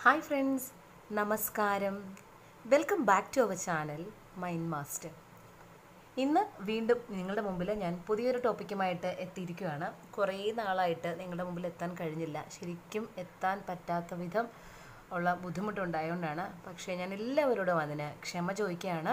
hi friends നമസ്കാരം welcome back to our channel mind master ഇന്ന് വീണ്ടും നിങ്ങളുടെ മുമ്പിൽ ഞാൻ പുതിയൊരു ടോപ്പിക്കുമായിട്ട് എത്തിയിരിക്കുകയാണ് കുറേ നാളായിട്ട് നിങ്ങളുടെ മുമ്പിൽ എത്താൻ കഴിഞ്ഞില്ല ശരിക്കും എത്താൻ പറ്റാത്ത വിധം ഉള്ള ബുദ്ധിമുട്ടുണ്ടായതുകൊണ്ടാണ് പക്ഷേ ഞാൻ എല്ലാവരോടും അതിന് ക്ഷമ ചോദിക്കുകയാണ്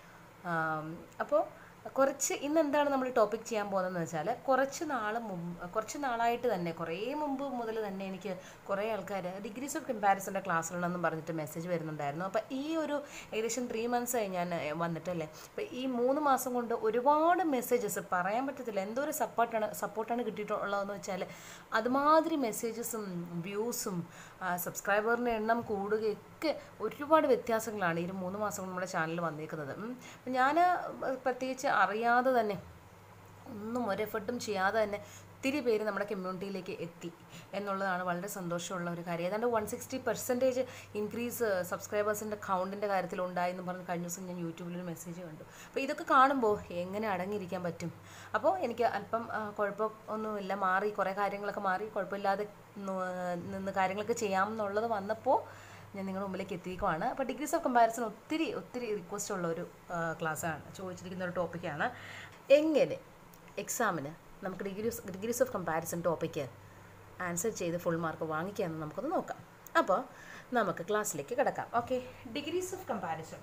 അപ്പോൾ കുറച്ച് ഇന്ന് എന്താണ് നമ്മൾ ടോപ്പിക് ചെയ്യാൻ പോകുന്നതെന്ന് വെച്ചാൽ കുറച്ച് നാൾ മുമ്പ് കുറച്ച് നാളായിട്ട് തന്നെ കുറേ മുമ്പ് മുതൽ തന്നെ എനിക്ക് കുറേ ആൾക്കാർ ഡിഗ്രീസ് ഓഫ് കമ്പാരിസൻ്റെ ക്ലാസ്സിലുണ്ടെന്നും പറഞ്ഞിട്ട് മെസ്സേജ് വരുന്നുണ്ടായിരുന്നു അപ്പോൾ ഈ ഒരു ഏകദേശം ത്രീ മന്ത്സ് ആയി ഞാൻ വന്നിട്ടല്ലേ അപ്പോൾ ഈ മൂന്ന് മാസം കൊണ്ട് ഒരുപാട് മെസ്സേജസ് പറയാൻ പറ്റത്തില്ല എന്തോ ഒരു സപ്പോർട്ടാണ് സപ്പോർട്ടാണ് കിട്ടിയിട്ടുള്ളതെന്ന് വെച്ചാൽ അതുമാതിരി മെസ്സേജസും വ്യൂസും സബ്സ്ക്രൈബറിൻ്റെ എണ്ണം കൂടുകയൊക്കെ ഒരുപാട് വ്യത്യാസങ്ങളാണ് ഈ ഒരു മൂന്ന് മാസം കൊണ്ട് നമ്മുടെ ചാനലിൽ വന്നേക്കുന്നത് അപ്പം ഞാൻ പ്രത്യേകിച്ച് അറിയാതെ തന്നെ ഒന്നും ഒരു എഫർട്ടും ചെയ്യാതെ തന്നെ ഒത്തിരി പേര് നമ്മുടെ കമ്മ്യൂണിറ്റിയിലേക്ക് എത്തി എന്നുള്ളതാണ് വളരെ സന്തോഷമുള്ള ഒരു കാര്യം ഏതാണ്ട് വൺ സിക്സ്റ്റി പെർസെൻറ്റേജ് ഇൻക്രീസ് സബ്സ്ക്രൈബേഴ്സിൻ്റെ കൗണ്ടിൻ്റെ കാര്യത്തിൽ ഉണ്ടായി എന്ന് പറഞ്ഞ് കഴിഞ്ഞ ദിവസം ഞാൻ യൂട്യൂബിൽ ഒരു മെസ്സേജ് കണ്ടു അപ്പോൾ ഇതൊക്കെ കാണുമ്പോൾ എങ്ങനെ അടങ്ങിയിരിക്കാൻ പറ്റും അപ്പോൾ എനിക്ക് അല്പം കുഴപ്പം ഒന്നുമില്ല മാറി കുറേ കാര്യങ്ങളൊക്കെ മാറി കുഴപ്പമില്ലാതെ നിന്ന് കാര്യങ്ങളൊക്കെ ചെയ്യാമെന്നുള്ളത് വന്നപ്പോൾ ഞാൻ നിങ്ങളുടെ മുമ്പിലേക്ക് എത്തിക്കുവാണ് അപ്പോൾ ഡിഗ്രീസ് ഓഫ് കമ്പാരിസൺ ഒത്തിരി ഒത്തിരി റിക്വസ്റ്റ് ഉള്ള ഒരു ക്ലാസ്സാണ് ചോദിച്ചിരിക്കുന്ന ഒരു ടോപ്പിക്കാണ് എങ്ങനെ എക്സാമിന് നമുക്ക് degrees degrees of comparison topic answer ചെയ്ത് ഫുൾ മാർക്ക് വാങ്ങിക്കാമെന്ന് നമുക്കൊന്ന് നോക്കാം അപ്പോൾ നമുക്ക് ക്ലാസ്സിലേക്ക് കിടക്കാം ഓക്കെ ഡിഗ്രീസ് ഓഫ് കമ്പാരിസൺ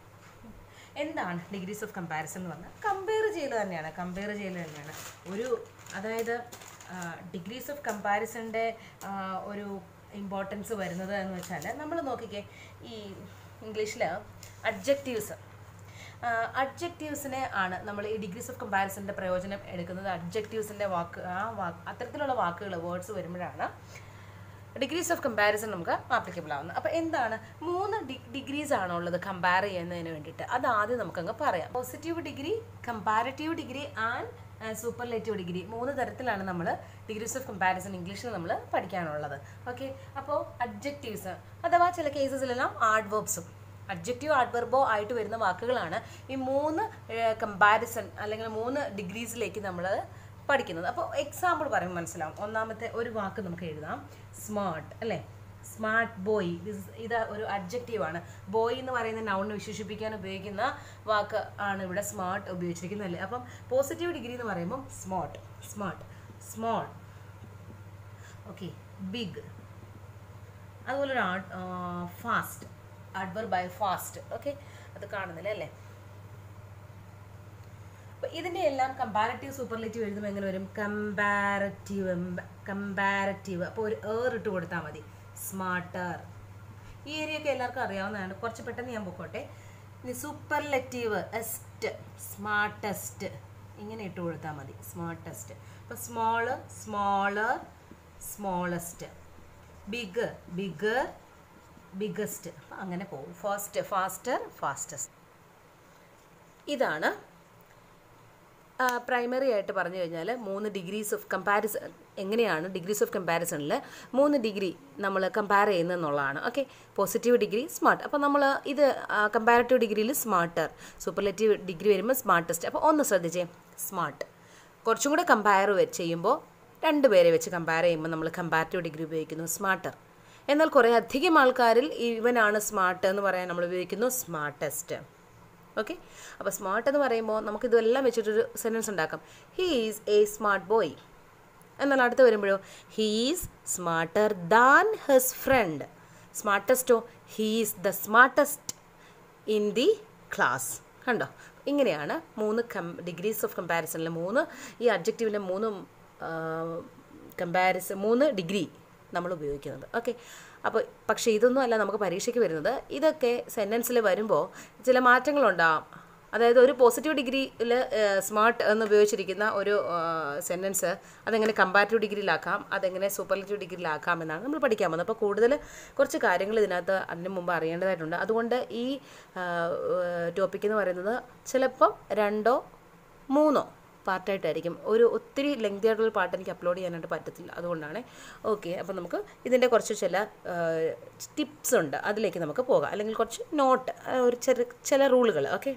എന്താണ് ഡിഗ്രീസ് ഓഫ് കമ്പാരിസൺ എന്ന് പറഞ്ഞാൽ കമ്പയർ ചെയ്യൽ തന്നെയാണ് കമ്പയർ ചെയ്യൽ തന്നെയാണ് ഒരു അതായത് ഡിഗ്രീസ് ഓഫ് കമ്പാരിസണിൻ്റെ ഒരു ഇമ്പോർട്ടൻസ് വരുന്നത് എന്ന് വെച്ചാൽ നമ്മൾ നോക്കിക്കേ ഈ ഇംഗ്ലീഷിൽ അഡ്ജക്റ്റീവ്സ് അഡ്ജക്റ്റീവ്സിനെ ആണ് നമ്മൾ ഈ ഡിഗ്രീസ് ഓഫ് കമ്പാരിസണിൻ്റെ പ്രയോജനം എടുക്കുന്നത് അഡ്ജക്റ്റീവ്സിൻ്റെ വാക്ക് ആ വാക്ക് അത്തരത്തിലുള്ള വാക്കുകൾ വേർഡ്സ് വരുമ്പോഴാണ് ഡിഗ്രീസ് ഓഫ് കമ്പാരിസൺ നമുക്ക് ആപ്ലിക്കബിൾ ആവുന്നത് അപ്പോൾ എന്താണ് മൂന്ന് ഡിഗ്രീസ് ആണോ ഉള്ളത് കമ്പയർ ചെയ്യുന്നതിന് വേണ്ടിയിട്ട് അത് ആദ്യം നമുക്കങ്ങ് പറയാം positive degree comparative degree and superlative degree മൂന്ന് തരത്തിലാണ് നമ്മൾ ഡിഗ്രീസ് ഓഫ് കമ്പാരിസൺ ഇംഗ്ലീഷിൽ നമ്മൾ പഠിക്കാനുള്ളത് ഓക്കെ അപ്പോൾ അഡ്ജക്റ്റീവ്സ് അഥവാ ചില കേസസിലെല്ലാം ആഡ്വേർബ്സും അഡ്ജക്റ്റീവ് ആഡ്വർബോ ആയിട്ട് വരുന്ന വാക്കുകളാണ് ഈ മൂന്ന് കമ്പാരിസൺ അല്ലെങ്കിൽ മൂന്ന് ഡിഗ്രീസിലേക്ക് നമ്മൾ പഠിക്കുന്നത് അപ്പോൾ എക്സാമ്പിൾ പറയുമ്പോൾ മനസ്സിലാവും ഒന്നാമത്തെ ഒരു വാക്ക് നമുക്ക് എഴുതാം സ്മാർട്ട് അല്ലേ സ്മാർട്ട് ബോയ് ഇത് ഒരു അഡ്ജക്റ്റീവ് ആണ് ബോയ് എന്ന് പറയുന്ന നൗണിനെ വിശേഷിപ്പിക്കാൻ ഉപയോഗിക്കുന്ന വാക്ക് ആണ് ഇവിടെ സ്മാർട്ട് ഉപയോഗിച്ചിരിക്കുന്നത് അല്ലേ അപ്പം പോസിറ്റീവ് ഡിഗ്രി എന്ന് പറയുമ്പോൾ smart smart small okay big അതുപോലെ ഒരു fast adverb fast okay അത് കാണുന്നില്ല അല്ലേ അപ്പോൾ ഇതിൻ്റെ എല്ലാം കമ്പാരറ്റീവ് സൂപ്പർലേറ്റീവ് എഴുതുമ്പോൾ എങ്ങനെ വരും കമ്പാരറ്റീവ് കമ്പാരറ്റീവ് അപ്പോൾ ഒരു ഏർ ഇട്ട് കൊടുത്താൽ മതി സ്മാർട്ടർ ഈ ഏരിയ ഒക്കെ എല്ലാവർക്കും അറിയാവുന്നതാണ് കുറച്ച് പെട്ടെന്ന് ഞാൻ പൊക്കോട്ടെ ഇനി സൂപ്പർലെറ്റീവ് എസ്റ്റ് സ്മാർട്ടസ്റ്റ് ഇങ്ങനെ ഇട്ട് കൊടുത്താൽ മതി സ്മാർട്ടസ്റ്റ് അപ്പോൾ small smaller smallest big big biggest അങ്ങനെ പോകും ഫാസ്റ്റ് ഫാസ്റ്റർ ഫാസ്റ്റസ്റ്റ് ഇതാണ് പ്രൈമറി ആയിട്ട് പറഞ്ഞു കഴിഞ്ഞാൽ മൂന്ന് ഡിഗ്രീസ് ഓഫ് കമ്പാരിസൺ എങ്ങനെയാണ് ഡിഗ്രീസ് ഓഫ് കമ്പാരിസണിൽ മൂന്ന് ഡിഗ്രി നമ്മൾ കമ്പയർ ചെയ്യുന്നതെന്നുള്ളതാണ് ഓക്കെ പോസിറ്റീവ് ഡിഗ്രി സ്മാർട്ട് അപ്പോൾ നമ്മൾ ഇത് കമ്പാരറ്റീവ് ഡിഗ്രിയിൽ സ്മാർട്ടർ സൂപ്പർലേറ്റീവ് ഡിഗ്രി വരുമ്പോൾ സ്മാർട്ടസ്റ്റ് അപ്പോൾ ഒന്ന് ശ്രദ്ധിച്ചേ സ്മാർട്ട് കുറച്ചും കൂടെ കമ്പയർ ചെയ്യുമ്പോൾ രണ്ട് പേരെ വെച്ച് കമ്പയർ ചെയ്യുമ്പോൾ നമ്മൾ കമ്പാരറ്റീവ് ഡിഗ്രി ഉപയോഗിക്കുന്നു സ്മാർട്ടർ എന്നാൽ കുറേ അധികം ആൾക്കാരിൽ ഇവനാണ് സ്മാർട്ട് എന്ന് പറയാൻ നമ്മൾ ഉപയോഗിക്കുന്നു സ്മാർട്ടസ്റ്റ് ഓക്കെ അപ്പോൾ സ്മാർട്ട് എന്ന് പറയുമ്പോൾ നമുക്ക് ഇതെല്ലാം വെച്ചിട്ടൊരു സെൻറ്റൻസ് ഉണ്ടാക്കാം he is a smart boy എന്നാൽ അടുത്ത് വരുമ്പോഴോ he is smarter than his friend സ്മാർട്ടസ്റ്റോ he is the smartest in the class കണ്ടോ ഇങ്ങനെയാണ് മൂന്ന് കം ഡിഗ്രീസ് ഓഫ് കമ്പാരിസണിൽ മൂന്ന് ഈ അബ്ജക്റ്റീവിൻ്റെ മൂന്ന് കമ്പാരിസൺ മൂന്ന് ഡിഗ്രി നമ്മൾ ഉപയോഗിക്കുന്നത് ഓക്കെ അപ്പോൾ പക്ഷേ ഇതൊന്നും അല്ല നമുക്ക് പരീക്ഷയ്ക്ക് വരുന്നത് ഇതൊക്കെ സെൻറ്റൻസിൽ വരുമ്പോൾ ചില മാറ്റങ്ങളുണ്ടാകും അതായത് ഒരു പോസിറ്റീവ് ഡിഗ്രിയിൽ സ്മാർട്ട് എന്ന് ഉപയോഗിച്ചിരിക്കുന്ന ഒരു സെൻറ്റൻസ് അതെങ്ങനെ കമ്പാരിറ്റീവ് ഡിഗ്രിയിലാക്കാം അതെങ്ങനെ സൂപ്പർലേറ്റീവ് ഡിഗ്രിയിലാക്കാം എന്നാണ് നമ്മൾ പഠിക്കാൻ പോകുന്നത് അപ്പോൾ കൂടുതൽ കുറച്ച് കാര്യങ്ങൾ ഇതിനകത്ത് അതിന് മുമ്പ് അറിയേണ്ടതായിട്ടുണ്ട് അതുകൊണ്ട് ഈ ടോപ്പിക് എന്ന് പറയുന്നത് ചിലപ്പം രണ്ടോ മൂന്നോ പാർട്ടായിട്ടായിരിക്കും ഒരു ഒത്തിരി ലെങ്തി ആയിട്ടുള്ള പാട്ട് എനിക്ക് അപ്ലോഡ് ചെയ്യാനായിട്ട് പറ്റത്തില്ല അതുകൊണ്ടാണ് ഓക്കെ അപ്പോൾ നമുക്ക് ഇതിൻ്റെ കുറച്ച് ചില ടിപ്സ് ഉണ്ട് അതിലേക്ക് നമുക്ക് പോകാം അല്ലെങ്കിൽ കുറച്ച് നോട്ട് ഒരു ചെറിയ ചില റൂളുകൾ ഓക്കെ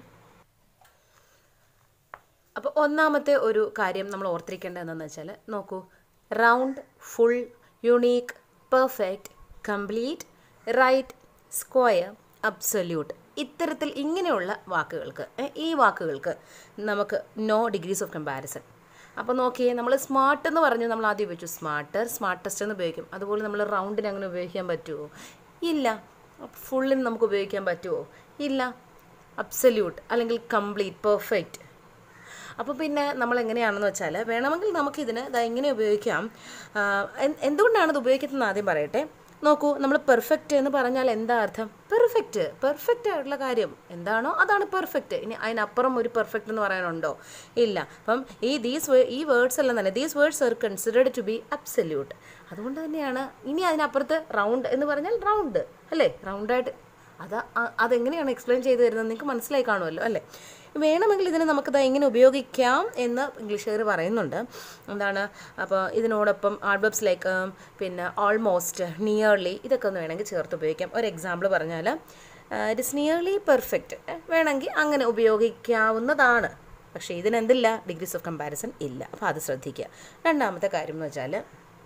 അപ്പോൾ ഒന്നാമത്തെ ഒരു കാര്യം നമ്മൾ ഓർത്തിരിക്കേണ്ടത് എന്താണെന്ന് വെച്ചാൽ നോക്കൂ round full unique perfect complete right square absolute ഇത്തരത്തിൽ ഇങ്ങനെയുള്ള വാക്കുകൾക്ക് ഏ, ഈ വാക്കുകൾക്ക് നമുക്ക് നോ ഡിഗ്രീസ് ഓഫ് കമ്പാരിസൺ അപ്പോൾ നോക്കിയേ നമ്മൾ സ്മാർട്ട് എന്ന് പറഞ്ഞു നമ്മൾ ആദ്യം ഉപയോഗിച്ചു സ്മാർട്ടർ സ്മാർട്ടസ്റ്റ് എന്ന് ഉപയോഗിക്കും അതുപോലെ നമ്മൾ റൗണ്ടിന് അങ്ങനെ ഉപയോഗിക്കാൻ പറ്റുമോ ഇല്ല ഫുള്ളിന് നമുക്ക് ഉപയോഗിക്കാൻ പറ്റുമോ ഇല്ല അബ്സല്യൂട്ട് അല്ലെങ്കിൽ കംപ്ലീറ്റ് പെർഫെക്റ്റ് അപ്പോൾ പിന്നെ നമ്മൾ എങ്ങനെയാണെന്ന് വെച്ചാൽ വേണമെങ്കിൽ നമുക്കിതിന് ഇത് എങ്ങനെ ഉപയോഗിക്കാം ആ, എൻ- എന്തുകൊണ്ടാണ് ഇത് ഉപയോഗിക്കുന്നത് ആദ്യം പറയട്ടെ നോക്കൂ നമ്മൾ പെർഫെക്റ്റ് എന്ന് പറഞ്ഞാൽ എന്താ അർത്ഥം പെർഫെക്റ്റ് പെർഫെക്റ്റ് ആയിട്ടുള്ള കാര്യം എന്താണോ അതാണ് പെർഫെക്റ്റ് ഇനി അതിനപ്പുറം ഒരു പെർഫെക്റ്റ് എന്ന് പറയാനുണ്ടോ ഇല്ല അപ്പം ഈ ദീസ് ഈ വേർഡ്സ് എല്ലാം തന്നെ these words are considered to be absolute അതുകൊണ്ട് തന്നെയാണ് ഇനി അതിനപ്പുറത്ത് റൗണ്ട് എന്ന് പറഞ്ഞാൽ റൗണ്ട് അല്ലേ റൗണ്ടായിട്ട് അത് അ- അതെങ്ങനെയാണ് എക്സ്പ്ലെയിൻ ചെയ്തു തരുന്നത് നിങ്ങൾക്ക് മനസ്സിലായി കാണുമല്ലോ അല്ലേ വേണമെങ്കിൽ ഇതിനെ നമുക്കത് എങ്ങനെ ഉപയോഗിക്കാം എന്ന് ഇംഗ്ലീഷുകാർ പറയുന്നുണ്ട് എന്താണ് അപ്പോൾ ഇതിനോടൊപ്പം ആൾബബ്സ് ലൈക്ക് പിന്നെ ഓൾമോസ്റ്റ് നിയർലി ഇതൊക്കെ ഒന്ന് വേണമെങ്കിൽ ചേർത്ത് ഉപയോഗിക്കാം ഒരു എക്സാമ്പിൾ പറഞ്ഞാൽ ഇറ്റ് ഇസ് നിയർലി പെർഫെക്റ്റ് വേണമെങ്കിൽ അങ്ങനെ ഉപയോഗിക്കാവുന്നതാണ് പക്ഷേ ഇതിനെന്തില്ല ഡിഗ്രീസ് ഓഫ് കമ്പാരിസൺ ഇല്ല അപ്പോൾ അത് ശ്രദ്ധിക്കുക രണ്ടാമത്തെ കാര്യം എന്ന് വെച്ചാൽ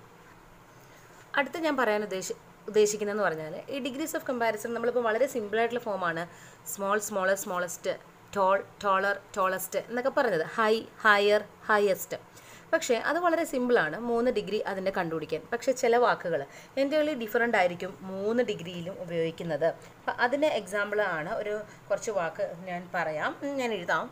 അടുത്ത ഞാൻ പറയാൻ ഉദ്ദേശി ഉദ്ദേശിക്കുന്നതെന്ന് പറഞ്ഞാൽ ഈ ഡിഗ്രീസ് ഓഫ് കമ്പാരിസൺ നമ്മളിപ്പോൾ വളരെ സിമ്പിളായിട്ടുള്ള ഫോമാണ് small smaller smallest tall taller tallest എന്നൊക്കെ പറഞ്ഞത് ഹൈ ഹയർ ഹയസ്റ്റ് പക്ഷേ അത് വളരെ സിമ്പിളാണ് മൂന്ന് ഡിഗ്രി അതിൻ്റെ കണ്ടുപിടിക്കാൻ പക്ഷേ ചില വാക്കുകൾ എൻ്റെ ഡിഫറൻ്റ് ആയിരിക്കും മൂന്ന് ഡിഗ്രിയിലും ഉപയോഗിക്കുന്നത് അപ്പം അതിന് എക്സാമ്പിൾ ആണ് ഒരു കുറച്ച് വാക്ക് ഞാൻ പറയാം ഉം, ഞാൻ എഴുതാം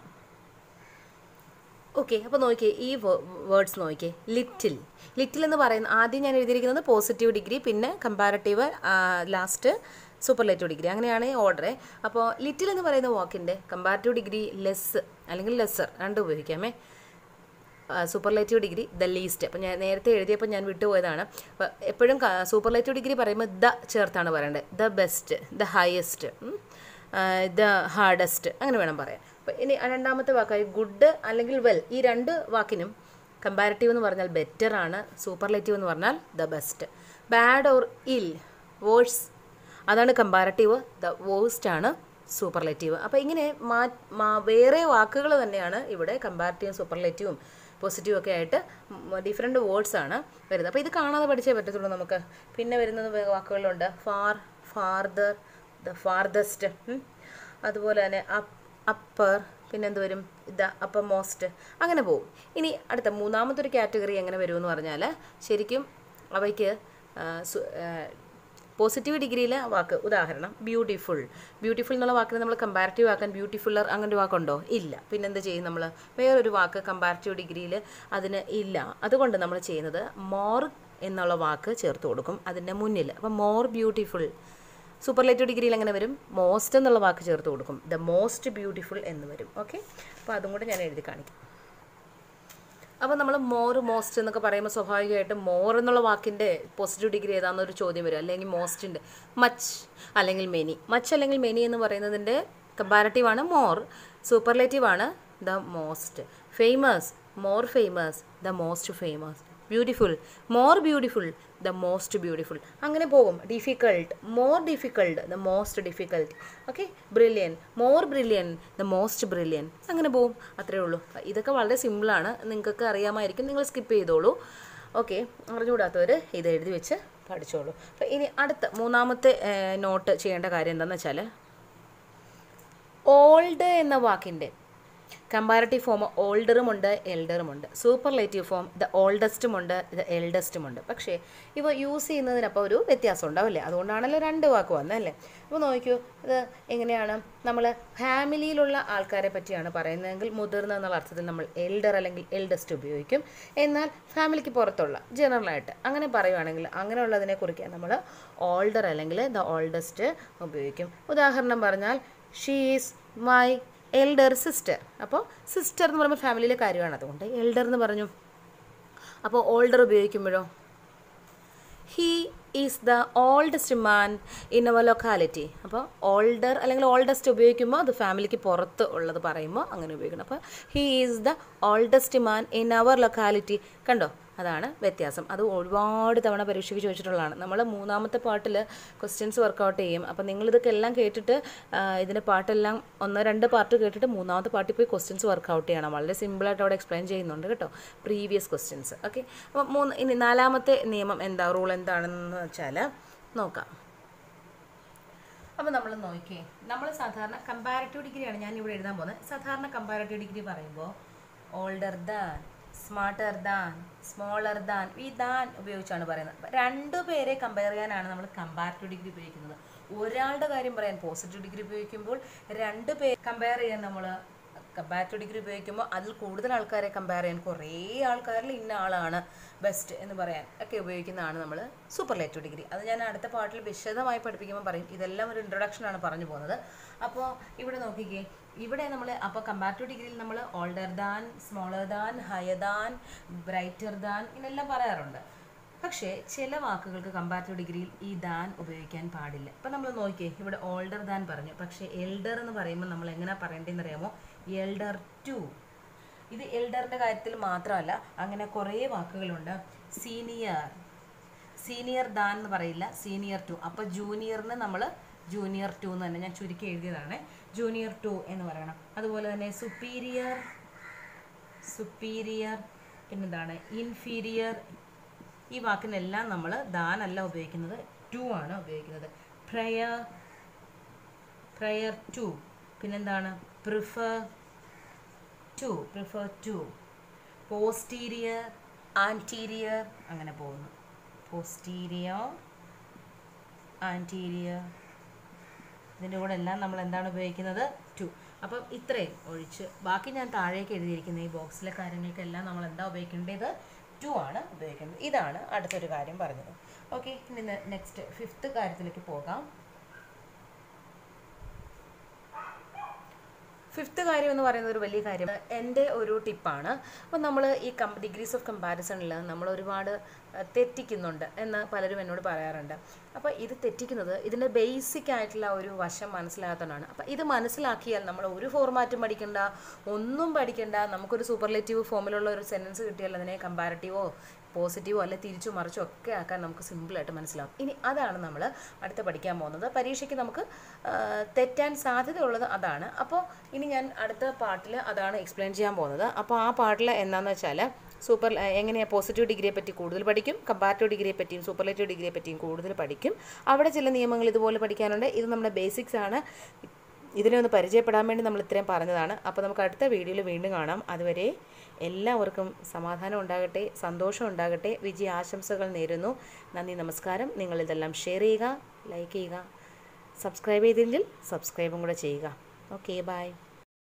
ഓക്കെ അപ്പോൾ നോക്കിയേ ഈ വേർഡ്സ് നോക്കിയേ ലിറ്റിൽ ലിറ്റിൽ എന്ന് പറയുന്ന ആദ്യം ഞാൻ എഴുതിയിരിക്കുന്നത് പോസിറ്റീവ് ഡിഗ്രി പിന്നെ കമ്പാരറ്റീവ് ലാസ്റ്റ് സൂപ്പർലേറ്റീവ് ഡിഗ്രി അങ്ങനെയാണ് ഓർഡർ അപ്പോൾ ലിറ്റിൽ എന്ന് പറയുന്ന വാക്കിൻ്റെ കമ്പാരറ്റീവ് ഡിഗ്രി ലെസ് അല്ലെങ്കിൽ ലെസ്സർ രണ്ടും ഉപയോഗിക്കാമേ സൂപ്പർലേറ്റീവ് ഡിഗ്രി ദ ലീസ്റ്റ് അപ്പം ഞാൻ നേരത്തെ എഴുതിയപ്പോൾ ഞാൻ വിട്ടുപോയതാണ് അപ്പോൾ എപ്പോഴും സൂപ്പർലേറ്റീവ് ഡിഗ്രി പറയുമ്പോൾ ദ ചേർത്താണ് പറയേണ്ടത് the best the highest the hardest അങ്ങനെ വേണം പറയാൻ അപ്പോൾ ഇനി രണ്ടാമത്തെ വാക്കായി ഗുഡ് അല്ലെങ്കിൽ വെൽ ഈ രണ്ട് വാക്കിനും കമ്പാരിറ്റീവ് എന്ന് പറഞ്ഞാൽ ബെറ്റർ ആണ് സൂപ്പർലേറ്റീവ് എന്ന് പറഞ്ഞാൽ the best bad or ill worse അതാണ് കമ്പാരറ്റീവ് ദ വേഴ്സ്റ്റ് ആണ് സൂപ്പർലേറ്റീവ് അപ്പോൾ ഇങ്ങനെ മാ മാ- വേറെ വാക്കുകൾ തന്നെയാണ് ഇവിടെ കമ്പാരറ്റീവും സൂപ്പർലേറ്റീവും പോസിറ്റീവും ഒക്കെ ആയിട്ട് ഡിഫറെൻറ്റ് വേർഡ്സ് ആണ് വരുന്നത് അപ്പോൾ ഇത് കാണാതെ പഠിച്ചേ പറ്റത്തുള്ളൂ നമുക്ക് പിന്നെ വരുന്നത് വേ- വാക്കുകളുണ്ട് ഫാർ ഫാർദർ ദ ഫാർദസ്റ്റ് അതുപോലെ തന്നെ അപ്പ് അപ്പർ പിന്നെ എന്ത് വരും ദ അപ്പർ മോസ്റ്റ് അങ്ങനെ പോകും ഇനി അടുത്ത മൂന്നാമത്തെ ഒരു കാറ്റഗറി എങ്ങനെ വരുമെന്ന് പറഞ്ഞാൽ ശരിക്കും അവയ്ക്ക് ആ, സു- ആ, പോസിറ്റീവ് ഡിഗ്രിയിലെ വാക്ക് ഉദാഹരണം ബ്യൂട്ടിഫുൾ ബ്യൂട്ടിഫുൾ എന്നുള്ള വാക്കിന് നമ്മൾ കമ്പാരിറ്റീവ് ആക്കാൻ ബ്യൂട്ടിഫുള്ളർ അങ്ങനെ ഒരു വാക്കുണ്ടോ ഇല്ല പിന്നെന്ത് ചെയ്യും നമ്മൾ വേറൊരു വാക്ക് കമ്പാരിറ്റീവ് ഡിഗ്രിയിൽ അതിന് ഇല്ല അതുകൊണ്ട് നമ്മൾ ചെയ്യുന്നത് മോർ എന്നുള്ള വാക്ക് ചേർത്ത് കൊടുക്കും അതിൻ്റെ മുന്നിൽ അപ്പം മോർ ബ്യൂട്ടിഫുൾ സൂപ്പർലേറ്റീവ് ഡിഗ്രിയിൽ എങ്ങനെ വരും മോസ്റ്റ് എന്നുള്ള വാക്ക് ചേർത്ത് കൊടുക്കും ദ മോസ്റ്റ് ബ്യൂട്ടിഫുൾ എന്ന് വരും ഓക്കെ അപ്പോൾ അതും കൂടെ ഞാൻ എഴുതി കാണിക്കാം അപ്പോൾ നമ്മൾ മോർ മോസ്റ്റ് എന്നൊക്കെ പറയുമ്പോൾ സ്വാഭാവികമായിട്ടും മോർ എന്നുള്ള വാക്കിൻ്റെ പോസിറ്റീവ് ഡിഗ്രി ഏതാണെന്നൊരു ചോദ്യം വരും അല്ലെങ്കിൽ മോസ്റ്റിൻ്റെ മച്ച് അല്ലെങ്കിൽ മെനി മച്ച് അല്ലെങ്കിൽ മെനി എന്ന് പറയുന്നതിൻ്റെ കമ്പാരറ്റീവ് ആണ് മോർ സൂപ്പർലേറ്റീവ് ആണ് the most famous more famous the most famous beautiful more beautiful the most beautiful അങ്ങനെ പോകും difficult more difficult the most difficult okay brilliant more brilliant the most brilliant അങ്ങനെ പോകും അത്രേ ഉള്ളൂ ഇതൊക്കെ വളരെ സിമ്പിളാണ് നിങ്ങൾക്ക് അറിയാമായിരിക്കും നിങ്ങൾ സ്കിപ്പ് ചെയ്തോളൂ ഓക്കെ അറിഞ്ഞുകൂടാത്തവർ ഇത് എഴുതി വെച്ച് പഠിച്ചോളൂ അപ്പോൾ ഇനി അടുത്ത മൂന്നാമത്തെ നോട്ട് ചെയ്യേണ്ട കാര്യം എന്താണെന്ന് വെച്ചാൽ ഓൾഡ് എന്ന വാക്കിൻ്റെ കമ്പാരറ്റീവ് ഫോം ഓൾഡറുമുണ്ട് എൽഡറുമുണ്ട് സൂപ്പർലേറ്റീവ് ഫോം ദ ഓൾഡസ്റ്റും ഉണ്ട് ദ എൽഡസ്റ്റും ഉണ്ട് പക്ഷേ ഇവ യൂസ് ചെയ്യുന്നതിനപ്പോൾ ഒരു വ്യത്യാസം ഉണ്ടാവില്ലേ അതുകൊണ്ടാണല്ലോ രണ്ട് വാക്ക് വന്നതല്ലേ അപ്പോൾ നോക്കൂ ഇത് എങ്ങനെയാണ് നമ്മൾ ഫാമിലിയിലുള്ള ആൾക്കാരെ പറ്റിയാണ് പറയുന്നതെങ്കിൽ മുതിർന്ന എന്നുള്ള അർത്ഥത്തിൽ നമ്മൾ എൽഡർ അല്ലെങ്കിൽ എൽഡസ്റ്റ് ഉപയോഗിക്കും എന്നാൽ ഫാമിലിക്ക് പുറത്തുള്ള ജനറലായിട്ട് അങ്ങനെ പറയുവാണെങ്കിൽ അങ്ങനെയുള്ളതിനെ കുറിക്കാൻ നമ്മൾ ഓൾഡർ അല്ലെങ്കിൽ ദ ഓൾഡസ്റ്റ് ഉപയോഗിക്കും ഉദാഹരണം പറഞ്ഞാൽ she is my elder sister അപ്പോൾ സിസ്റ്റർ എന്ന് പറയുമ്പോൾ ഫാമിലിയിലെ കാര്യമാണ് അതുകൊണ്ട് എൽഡർ എന്ന് പറഞ്ഞു അപ്പോൾ ഓൾഡർ ഉപയോഗിക്കുമ്പോഴോ he is the oldest man in our locality അപ്പോൾ ഓൾഡർ അല്ലെങ്കിൽ ഓൾഡസ്റ്റ് ഉപയോഗിക്കുമ്പോൾ അത് ഫാമിലിക്ക് പുറത്ത് ഉള്ളത് പറയുമ്പോൾ അങ്ങനെ ഉപയോഗിക്കണം അപ്പോൾ he is the oldest man in our locality കണ്ടോ അതാണ് വ്യത്യാസം അത് ഒരുപാട് തവണ പരീക്ഷയ്ക്ക് ചോദിച്ചിട്ടുള്ളതാണ് നമ്മൾ മൂന്നാമത്തെ പാട്ടിൽ ക്വസ്റ്റ്യൻസ് വർക്കൗട്ട് ചെയ്യും അപ്പോൾ നിങ്ങളിതൊക്കെ എല്ലാം കേട്ടിട്ട് ആ, ഇതിൻ്റെ പാട്ടെല്ലാം ഒന്നോ രണ്ട് പാർട്ട് കേട്ടിട്ട് മൂന്നാമത്തെ പാർട്ടിൽ പോയി ക്വസ്റ്റ്യൻസ് വർക്കൗട്ട് ചെയ്യണം വളരെ സിമ്പിളായിട്ട് അവിടെ എക്സ്പ്ലെയിൻ ചെയ്യുന്നുണ്ട് കേട്ടോ പ്രീവിയസ് ക്വസ്റ്റ്യൻസ് ഓക്കെ അപ്പോൾ മൂന്ന് ഇനി നാലാമത്തെ നിയമം എന്താ റൂൾ എന്താണെന്ന് വെച്ചാൽ നോക്കാം അപ്പോൾ നമ്മൾ നോക്കിയേ നമ്മൾ സാധാരണ കമ്പാരറ്റീവ് ഡിഗ്രിയാണ് ഞാൻ ഇവിടെ എഴുതാൻ പോകുന്നത് സാധാരണ കമ്പാരറ്റീവ് ഡിഗ്രി പറയുമ്പോൾ older than smarter than smaller than ഈ ദാൻ ഉപയോഗിച്ചാണ് പറയുന്നത് അപ്പോൾ രണ്ടു പേരെ കമ്പയർ ചെയ്യാനാണ് നമ്മൾ കമ്പാരറ്റീവ് ഡിഗ്രി ഉപയോഗിക്കുന്നത് ഒരാളുടെ കാര്യം പറയാൻ പോസിറ്റീവ് ഡിഗ്രി ഉപയോഗിക്കുമ്പോൾ രണ്ട് പേര് കമ്പയർ ചെയ്യാൻ നമ്മൾ കമ്പാരറ്റീവ് ഡിഗ്രി ഉപയോഗിക്കുമ്പോൾ അതിൽ കൂടുതൽ ആൾക്കാരെ കമ്പയർ ചെയ്യാൻ കുറേ ആൾക്കാരിൽ ഇന്ന ആളാണ് ബെസ്റ്റ് എന്ന് പറയാൻ ഒക്കെ ഉപയോഗിക്കുന്നതാണ് നമ്മൾ സൂപ്പർലേറ്റീവ് ഡിഗ്രി അത് ഞാൻ അടുത്ത പാട്ടിൽ വിശദമായി പഠിപ്പിക്കുമ്പോൾ പറയും ഇതെല്ലാം ഒരു ഇൻട്രൊഡക്ഷനാണ് പറഞ്ഞു പോകുന്നത് അപ്പോൾ ഇവിടെ നോക്കിക്കേ ഇവിടെ നമ്മൾ അപ്പോൾ കമ്പാരറ്റീവ് ഡിഗ്രിയിൽ നമ്മൾ older than smaller than higher than brighter than ഇതെല്ലാം പറയാറുണ്ട് പക്ഷേ ചില വാക്കുകൾക്ക് കമ്പാരറ്റീവ് ഡിഗ്രിയിൽ ഈ ദാൻ ഉപയോഗിക്കാൻ പാടില്ല ഇപ്പം നമ്മൾ നോക്കിയേ ഇവിടെ ഓൾഡർ ദാൻ പറഞ്ഞു പക്ഷേ എൽഡർ എന്ന് പറയുമ്പോൾ നമ്മൾ എങ്ങനെ പറയേണ്ടതെന്ന് അറിയാമോ എൽഡർ ടു ഇത് എൽഡറിൻ്റെ കാര്യത്തിൽ മാത്രമല്ല അങ്ങനെ കുറേ വാക്കുകളുണ്ട് സീനിയർ സീനിയർ ദാൻ എന്ന് പറയില്ല സീനിയർ ടു അപ്പോൾ ജൂനിയറിന് നമ്മൾ ജൂനിയർ ടു എന്ന് തന്നെ ഞാൻ ചുരുക്കി എഴുതിയതാണ് ജൂനിയർ ടു എന്ന് പറയണം അതുപോലെ തന്നെ സുപ്പീരിയർ സുപ്പീരിയർ പിന്നെന്താണ് ഇൻഫീരിയർ ഈ വാക്കിനെല്ലാം നമ്മൾ ദാൻ അല്ല ഉപയോഗിക്കുന്നത് ടു ആണ് ഉപയോഗിക്കുന്നത് പ്രയർ പ്രയർ ടു പിന്നെന്താണ് prefer to prefer to posterior anterior അങ്ങനെ പോകുന്നു പോസ്റ്റീരിയർ ആൻറ്റീരിയർ ഇതിൻ്റെ കൂടെ എല്ലാം നമ്മൾ എന്താണ് ഉപയോഗിക്കുന്നത് ടു അപ്പം ഇത്രയും ഒഴിച്ച് ബാക്കി ഞാൻ താഴേക്ക് എഴുതിയിരിക്കുന്ന ഈ ബോക്സിലെ കാര്യങ്ങൾക്കെല്ലാം നമ്മൾ എന്താ ഉപയോഗിക്കേണ്ടത് ടു ആണ് ഉപയോഗിക്കേണ്ടത് ഇതാണ് അടുത്തൊരു കാര്യം പറഞ്ഞത് ഓക്കെ ഇനി നെക്സ്റ്റ് ഫിഫ്ത്ത് കാര്യത്തിലേക്ക് പോകാം ഫിഫ്ത്ത് കാര്യം എന്ന് പറയുന്നത് ഒരു വലിയ കാര്യം എൻ്റെ ഒരു ടിപ്പാണ് അപ്പം നമ്മൾ ഈ കം ഡിഗ്രീസ് ഓഫ് കമ്പാരിസണിൽ നമ്മൾ ഒരുപാട് അഹ്, തെറ്റിക്കുന്നുണ്ട് എന്ന് പലരും എന്നോട് പറയാറുണ്ട് അപ്പോൾ ഇത് തെറ്റിക്കുന്നത് ഇതിൻ്റെ ബേസിക് ആയിട്ടുള്ള ഒരു വശം മനസ്സിലാകാത്തതാണ് അപ്പോൾ ഇത് മനസ്സിലാക്കിയാൽ നമ്മൾ ഒരു ഫോർമാറ്റും പഠിക്കണ്ട ഒന്നും പഠിക്കണ്ട നമുക്കൊരു സൂപ്പർലേറ്റീവ് ഫോമിലുള്ള ഒരു സെൻറ്റൻസ് കിട്ടിയാൽ അതിനെ കമ്പാരറ്റീവോ പോസിറ്റീവോ അല്ലെ തിരിച്ചു മറിച്ചോ ഒക്കെ ആക്കാൻ നമുക്ക് സിമ്പിളായിട്ട് മനസ്സിലാവും ഇനി അതാണ് നമ്മൾ അടുത്ത് പഠിക്കാൻ പോകുന്നത് പരീക്ഷയ്ക്ക് നമുക്ക് ആ, തെറ്റാൻ സാധ്യതയുള്ളത് അതാണ് അപ്പോൾ ഇനി ഞാൻ അടുത്ത പാട്ടിൽ അതാണ് എക്സ്പ്ലെയിൻ ചെയ്യാൻ പോകുന്നത് അപ്പോൾ ആ പാട്ടിൽ എന്താണെന്ന് വെച്ചാൽ സൂപ്പർ എങ്ങനെയാണ് പോസിറ്റീവ് ഡിഗ്രിയെ പറ്റി കൂടുതൽ പഠിക്കും കമ്പാരറ്റീവ് ഡിഗ്രിയെ പറ്റിയും സൂപ്പർലേറ്റീവ് ഡിഗ്രിയെ പറ്റിയും കൂടുതൽ പഠിക്കും അവിടെ ചില നിയമങ്ങൾ ഇതുപോലെ പഠിക്കാനുണ്ട് ഇത് നമ്മുടെ ബേസിക്സ് ആണ് ഇതിനെ ഒന്ന് പരിചയപ്പെടാൻ വേണ്ടി നമ്മൾ ഇത്രയും പറഞ്ഞതാണ് അപ്പോൾ നമുക്ക് അടുത്ത വീഡിയോയിൽ വീണ്ടും കാണാം അതുവരെ എല്ലാവർക്കും സമാധാനം ഉണ്ടാകട്ടെ സന്തോഷം ഉണ്ടാകട്ടെ വിജയ ആശംസകൾ നേരുന്നു നന്ദി നമസ്കാരം നിങ്ങളിതെല്ലാം ഷെയർ ചെയ്യുക ലൈക്ക് ചെയ്യുക സബ്സ്ക്രൈബ് ചെയ്തില്ലെങ്കിൽ സബ്സ്ക്രൈബും കൂടെ ചെയ്യുക ഓക്കെ ബൈ